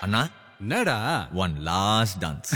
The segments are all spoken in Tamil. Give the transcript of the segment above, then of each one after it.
அண்ணா என்னடா ஒன் லாஸ்ட் டான்ஸ்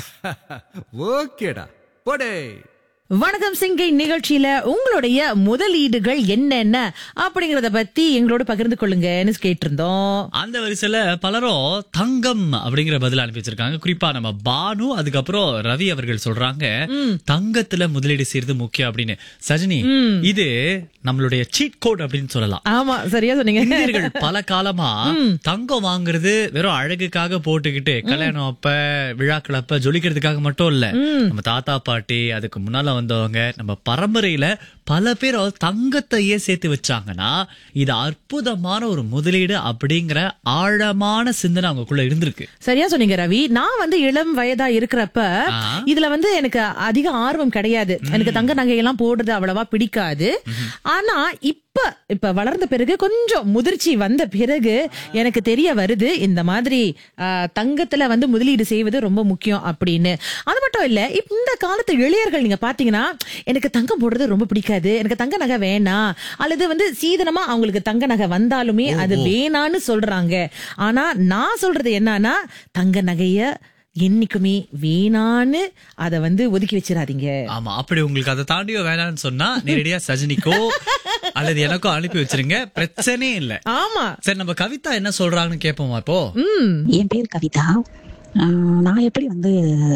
ஓகேடா போடே வணக்கம் சிங்கை நிகழ்ச்சியில உங்களுடைய முதலீடுகள் என்னென்ன அப்படிங்கறத பத்தி எங்களோட பகிர்ந்து கொள்ளுங்கன்னு கேட்டிருந்தோம் அந்த வரிசையில பலரும் தங்கம் அப்படிங்கிற பதில் அனுப்பி வச்சிருக்காங்க குறிப்பா நம்ம பானு அதுக்கப்புறம் ரவி அவர்கள் சொல்றாங்க தங்கத்துல முதலீடு செய்யறது முக்கியம் அப்படின்னு சஜினி இது நம்மளுடைய சீட் கோட் அப்படின்னு சொல்லலாம் ஆமா சரியா சொன்னீங்க இந்தியர்கள் பல காலமா தங்கம் வாங்குறது வெறும் அழகுக்காக போட்டுக்கிட்டு கல்யாணம் அப்ப விழாக்கள் அப்ப ஜொலிக்கிறதுக்காக மட்டும் இல்ல நம்ம தாத்தா பாட்டி அதுக்கு முன்னால வந்தவங்க நம்ம பரம்பரையில பல பேர் தங்கத்தையே சேர்த்து வச்சாங்கன்னா இது அற்புதமான ஒரு முதலீடு அப்படிங்கிற ஆழமான சிந்தனை அவங்களுக்குள்ள இருந்திருக்கு சரியா சொன்னீங்க ரவி நான் வந்து இளம் வயதா இருக்கிறப்ப ஆ. இதுல வந்து எனக்கு அதிக ஆர்வம் கிடையாது எனக்கு தங்க நகையெல்லாம் போடுறது அவ்வளவா பிடிக்காது ஆனா இப்ப இப்ப வளர்ந்த பிறகு கொஞ்சம் முதிர்ச்சி வந்த பிறகு எனக்கு தெரிய வருது இந்த மாதிரி ஆ, தங்கத்துல வந்து முதலீடு செய்வது ரொம்ப முக்கியம் அப்படின்னு அது மட்டும் இல்ல இப்ப இந்த காலத்து இளையர்கள் நீங்க பாத்தீங்கன்னா எனக்கு தங்கம் போடுறது ரொம்ப பிடிக்காது எனக்கு தங்க நகை வேணாம் அல்லது வந்து சீதனமா அவங்களுக்கு தங்க நகை வந்தாலுமே அது வேணான்னு சொல்றாங்க ஆனா நான் சொல்றது என்னன்னா தங்க நகைய என்னைக்குமே வேணான்னு அத வந்து ஒதுக்கி வச்சிடாதீங்க ஆமா அப்படி உங்களுக்கு அதை தாண்டியோ வேணாம்னு சொன்னா நேரடியா சஜினிக்கோ அல்லது எனக்கோ அனுப்பி வச்சிருங்க பிரச்சனையே இல்ல ஆமா சரி நம்ம கவிதா என்ன சொல்றாங்கன்னு கேட்போமா இப்போ என் பேர் கவிதா ஆஹ் நான் எப்படி வந்து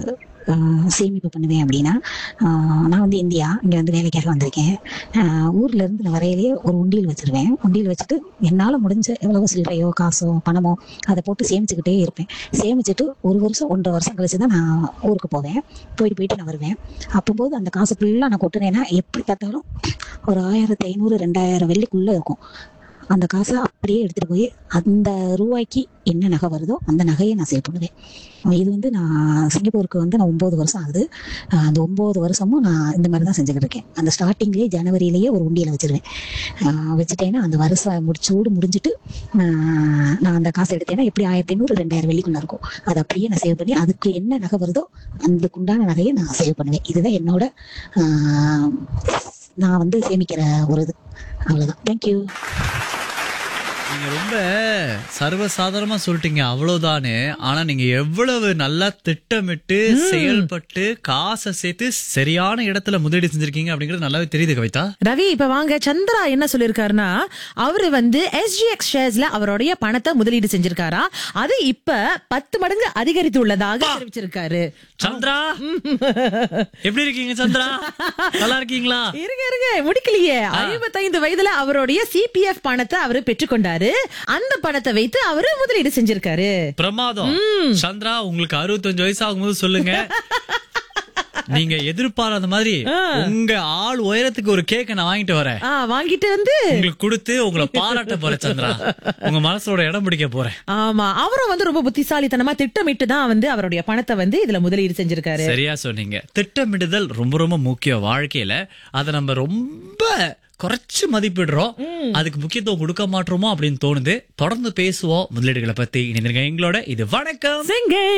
ஆஹ் சேமிப்பு பண்ணுவேன் அப்படின்னா ஆஹ் நான் வந்து இந்தியா இங்கே வந்து வேலைக்காக வந்திருக்கேன் ஆஹ் ஊர்ல இருந்து நான் வரையிலேயே ஒரு உண்டியல் வச்சிருவேன் உண்டியல் வச்சுட்டு என்னால் முடிஞ்ச எவ்வளவு சில்லறையோ காசோ பணமோ அதை போட்டு சேமிச்சுக்கிட்டே இருப்பேன் சேமிச்சுட்டு ஒரு வருஷம் ஒன்றரை வருஷம் கழிச்சு தான் நான் ஊருக்கு போவேன் போயிட்டு போயிட்டு நான் வருவேன் அப்போது அந்த காசு ஃபுல்லாக நான் கொட்டுனேன்னா எப்படி பார்த்தாலும் ஒரு ஆயிரத்தி ஐநூறு ரெண்டாயிரம் வெள்ளிக்குள்ளே இருக்கும் அந்த காசை அப்படியே எடுத்துட்டு போய் அந்த ரூபாய்க்கு என்ன நகை வருதோ அந்த நகையை நான் சேவ் பண்ணுவேன் இது வந்து நான் சிங்கப்பூருக்கு வந்து நான் ஒம்பது வருஷம் ஆகுது ஆஹ் அந்த ஒம்பது வருஷமும் நான் இந்த மாதிரி தான் செஞ்சுக்கிட்டு இருக்கேன் அந்த ஸ்டார்டிங்லேயே ஜனவரியிலேயே ஒரு உண்டியலை வச்சிருவேன் ஆஹ் வச்சுட்டேன்னா அந்த வருஷம் முடிச்சோடு முடிஞ்சிட்டு ஆஹ் நான் அந்த காசை எடுத்தேன்னா எப்படி ஆயிரத்தி ஐநூறு ரெண்டாயிரம் வெள்ளிக்குள்ள இருக்கும் அதை அப்படியே நான் சேவ் பண்ணி அதுக்கு என்ன நகை வருதோ அதுக்குண்டான நகையை நான் சேவ் பண்ணுவேன் இதுதான் என்னோட ஆஹ் நான் வந்து சேமிக்கிற ஒரு இது அவ்வளோதான் தேங்க்யூ நீங்க ரொம்ப சர்வசாதாரணமா சொல்லிட்டீங்க அவ்வளவுதானே ஆனா நீங்க எவ்வளவு நல்லா திட்டமிட்டு செயல்பட்டு காசை சேர்த்து சரியான இடத்துல முதலீடு செஞ்சிருக்கீங்க அப்படிங்கிறது நல்லாவே தெரியுது கவிதா ரவி இப்ப வாங்க சந்திரா என்ன சொல்லிருக்காருன்னா அவரு வந்து எஸ்ஜிஎக்ஸ் ஷேர்ஸ்ல அவருடைய பணத்தை முதலீடு செஞ்சிருக்காரா அது இப்ப பத்து மடங்கு அதிகரித்து உள்ளதாக தெரிவிச்சிருக்காரு சந்திரா எப்படி இருக்கீங்க சந்திரா நல்லா இருக்கீங்களா இருங்க இருங்க முடிக்கலையே ஐம்பத்தைந்து வயதுல அவருடைய சிபிஎஃப் பணத்தை அவரு பெற்றுக்கொண்டாரு அந்த பணத்தை வைத்து அவரு முதலீடு செஞ்சிருக்காரு பிரமாதம் சந்திரா உங்களுக்கு அறுபத்தஞ்சு வயசு ஆகும்போது சொல்லுங்க நீங்க எதிர்பாராத மாதிரி உங்க ஆள் உயரத்துக்கு ஒரு கேக்க நான் வாங்கிட்டு வரேன் ஆ வாங்கிட்டு வந்து உங்களுக்கு கொடுத்து உங்களை பாராட்ட போறேன் சந்திரா உங்க மனசோட இடம் பிடிக்க போறேன் ஆமா அவரும் வந்து ரொம்ப புத்திசாலித்தனமா திட்டமிட்டு தான் வந்து அவருடைய பணத்தை வந்து இதுல முதலீடு செஞ்சிருக்காரு சரியா சொன்னீங்க திட்டமிடுதல் ரொம்ப ரொம்ப முக்கியம் வாழ்க்கையில அத நம்ம ரொம்ப குறைச்சு மதிப்பிடுறோம் அதுக்கு முக்கியத்துவம் கொடுக்க மாட்டோமோ அப்படின்னு தோணுது தொடர்ந்து பேசுவோம் முதலீடுகளை பத்தி இணைந்திருங்க எங்களோட இது வணக்கம் சிங்கை